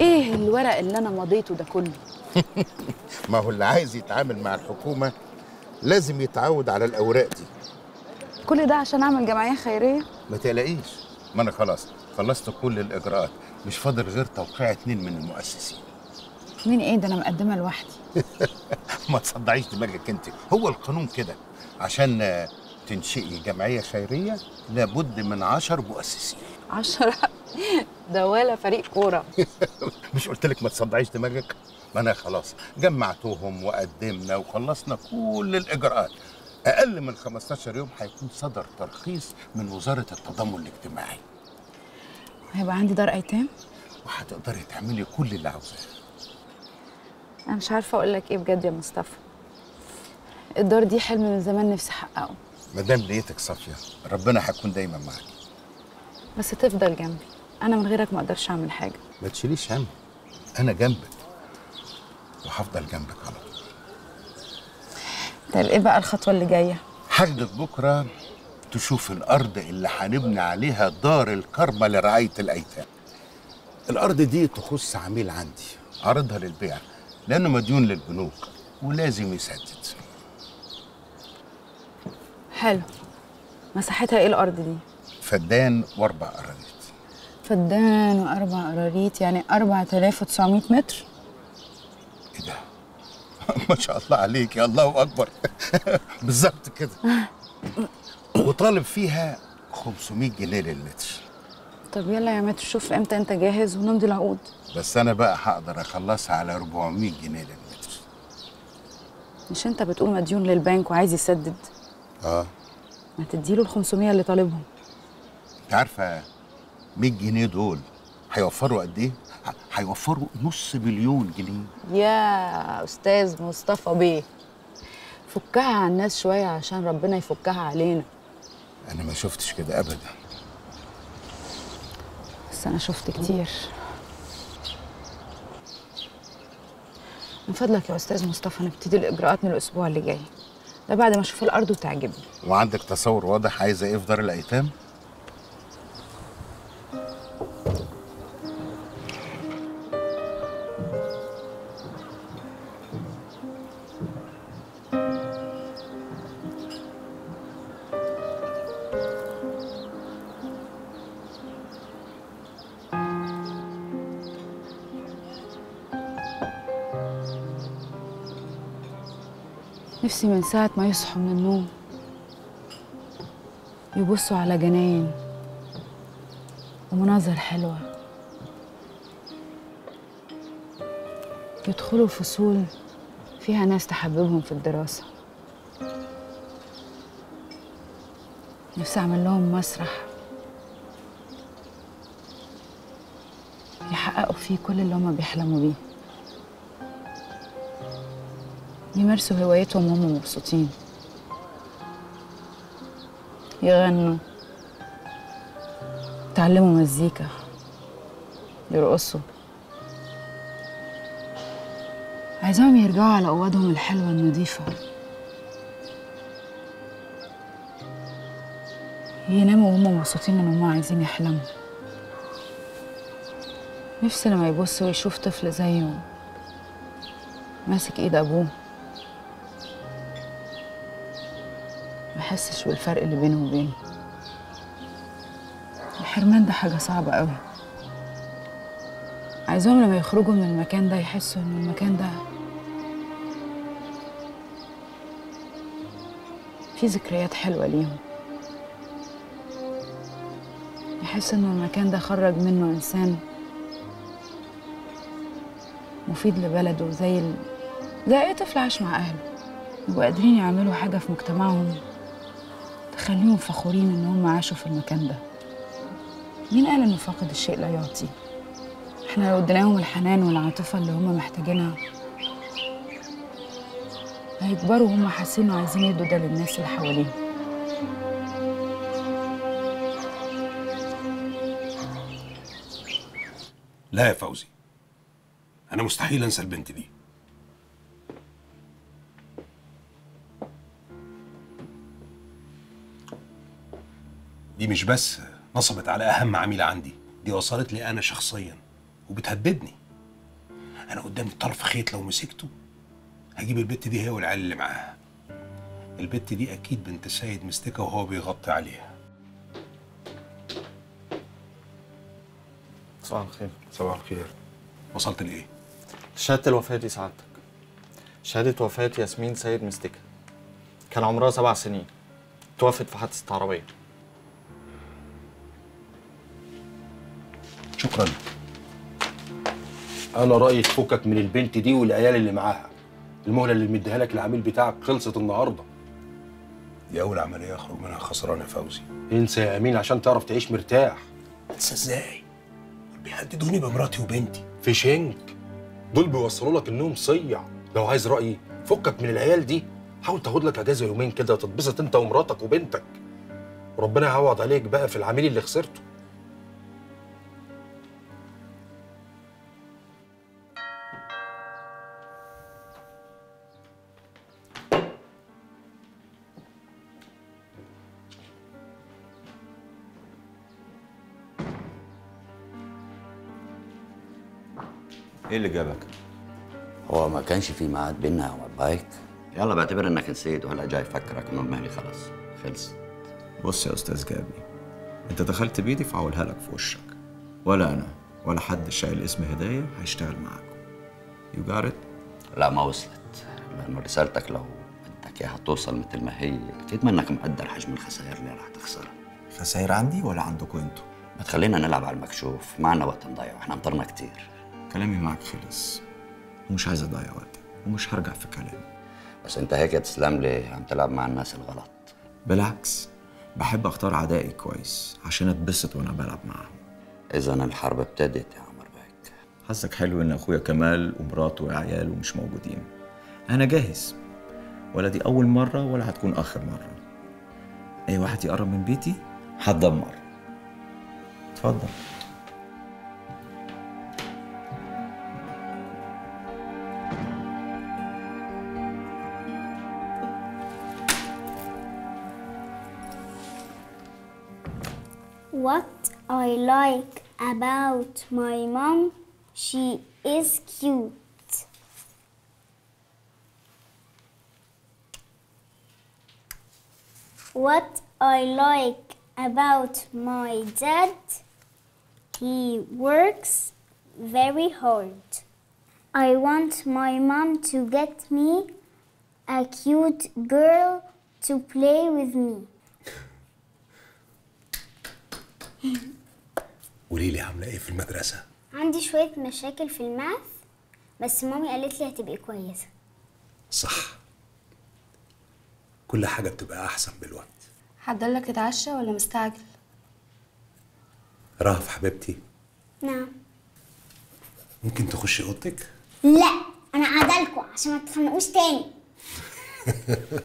ايه الورق اللي انا مضيته ده كله ما هو اللي عايز يتعامل مع الحكومة لازم يتعود على الأوراق دي كل ده عشان اعمل جمعيه خيريه ما تقلقيش ما أنا خلاص خلصت كل الإجراءات مش فاضل غير توقيع اتنين من المؤسسين مين ايه ده انا مقدمه لوحدي ما تصدعيش دماغك انت هو القانون كده عشان آه، تنشئي جمعية خيرية لابد من عشر مؤسسين عشرة ده ولا فريق كوره مش قلت لك ما تصدعيش دماغك ما انا خلاص جمعتهم وقدمنا وخلصنا كل الاجراءات اقل من 15 يوم هيكون صدر ترخيص من وزاره التضامن الاجتماعي هيبقى عندي دار ايتام وهتقدري تعملي كل اللي عاوزاه انا مش عارفه اقول لك ايه بجد يا مصطفى الدار دي حلم من زمان نفسي احققه ما دام نيتك صافيه ربنا هيكون دايما معاك بس تفضل جنبي انا من غيرك ما اقدرش اعمل حاجه ما تشيليش هم انا جنبك وهفضل جنبك على طول طيب ايه بقى الخطوه اللي جايه هاخدك بكره تشوف الارض اللي هنبني عليها دار الكرمه لرعايه الايتام الارض دي تخص عميل عندي عرضها للبيع لانه مديون للبنوك ولازم يسدد حلو مساحتها ايه الارض دي فدان واربع قراريط فدان واربع قراريط يعني 4900 متر ايه ده ما شاء الله عليك يا الله اكبر بالظبط كده وطالب فيها 500 جنيه للمتر طب يلا يا متر شوف امتى انت جاهز ونمضي العقود بس انا بقى هقدر اخلصها على 400 جنيه للمتر مش انت بتقول مديون للبنك وعايز يسدد اه ما تديله ال 500 اللي طالبهم انت عارفه 100 جنيه دول هيوفروا قد ايه؟ ه- هيوفروا نص مليون جنيه يا استاذ مصطفى بيه فكها على الناس شويه عشان ربنا يفكها علينا انا ما شفتش كده ابدا بس انا شفت كتير من فضلك يا استاذ مصطفى نبتدي الاجراءات من الاسبوع اللي جاي ده بعد ما اشوف الارض وتعجبني وعندك تصور واضح عايزه ايه في دار الايتام؟ نفسي من ساعة ما يصحوا من النوم يبصوا على جناين ومناظر حلوة يدخلوا فصول فيها ناس تحببهم في الدراسة نفسي أعمل لهم مسرح يحققوا فيه كل اللي هما بيحلموا بيه يمارسوا هوايتهم وهم مبسوطين يغنوا يتعلموا مزيكا يرقصوا عايزاهم يرجعوا على أوضهم الحلوة النظيفة يناموا وهم مبسوطين إن هم عايزين يحلموا نفسي لما يبص ويشوف طفل زيه ماسك ايد ابوه ما يحسش بالفرق اللي بينه وبينه الحرمان ده حاجة صعبة قوي عايزاهم لما يخرجوا من المكان ده يحسوا ان المكان ده فيه ذكريات حلوة ليهم يحس ان المكان ده خرج منه انسان مفيد لبلده زي ال... زي اي طفل عاش مع اهله يبقوا قادرين يعملوا حاجه في مجتمعهم تخليهم فخورين ان هم عاشوا في المكان ده مين قال انه فاقد الشيء لا يعطي احنا لو اديناهم الحنان والعاطفه اللي هم محتاجينها هيكبروا وهم حاسين انه عايزين يدوا ده للناس اللي حواليهم لا يا فوزي انا مستحيل انسى البنت دي دي مش بس نصبت على اهم عميله عندي دي وصلت لي انا شخصيا وبتهددني انا قدامي طرف خيط لو مسكته هجيب البت دي هي والعيال اللي معاها البت دي اكيد بنت سيد مستكه وهو بيغطي عليها صباح الخير صباح الخير وصلت لايه شهادة الوفاة دي سعادتك شهادة وفاة ياسمين سيد مستكة كان عمرها سبع سنين توفت في حادثة عربية شكرا انا رايي تفكك من البنت دي والعيال اللي معاها المهله اللي مديها لك العميل بتاعك خلصت النهارده دي اول عمليه اخرج منها خسران يا فوزي انسى يا امين عشان تعرف تعيش مرتاح انسى ازاي دول بيهددوني بمراتي وبنتي في شنك دول بيوصلوا لك انهم صيع لو عايز رايي فكك من العيال دي حاول تاخد لك اجازه يومين كده تتبسط انت ومراتك وبنتك وربنا يعوض عليك بقى في العميل اللي خسرته ايه اللي جابك؟ هو ما كانش في ميعاد بينا وما بايك يلا بعتبر انك نسيت وهلا جاي افكرك انه المهني خلص خلص بص يا استاذ جابي انت دخلت بيدي فهقولها لك في وشك ولا انا ولا حد شايل اسم هدايا هيشتغل معاكم يو جات لا ما وصلت لانه رسالتك لو بدك اياها توصل مثل ما هي اكيد منك مقدر حجم الخسائر اللي رح تخسرها خسائر عندي ولا عندكم انتوا ما تخلينا نلعب على المكشوف ما عنا وقت نضيعه احنا مطرنا كتير كلامي معك خلص ومش عايز اضيع وقتك ومش هرجع في كلامي بس انت هيك تسلم لي عم تلعب مع الناس الغلط بالعكس بحب اختار عدائي كويس عشان اتبسط وانا بلعب معاهم اذا الحرب ابتدت يا عمر بيك حظك حلو ان اخويا كمال ومراته وعياله مش موجودين انا جاهز ولا دي اول مره ولا هتكون اخر مره اي واحد يقرب من بيتي هتدمر اتفضل What I like about my mom, she is cute. What I like about my dad, he works very hard. I want my mom to get me a cute girl to play with me. قولي لي عامله ايه في المدرسه عندي شوية مشاكل في الماث بس مامي قالت لي هتبقي كويسة صح كل حاجه بتبقى احسن بالوقت حضرلك تتعشى ولا مستعجل؟ رهف حبيبتي نعم ممكن تخشي اوضتك لا أنا قاعدة لكم عشان ما تتخانقوش تاني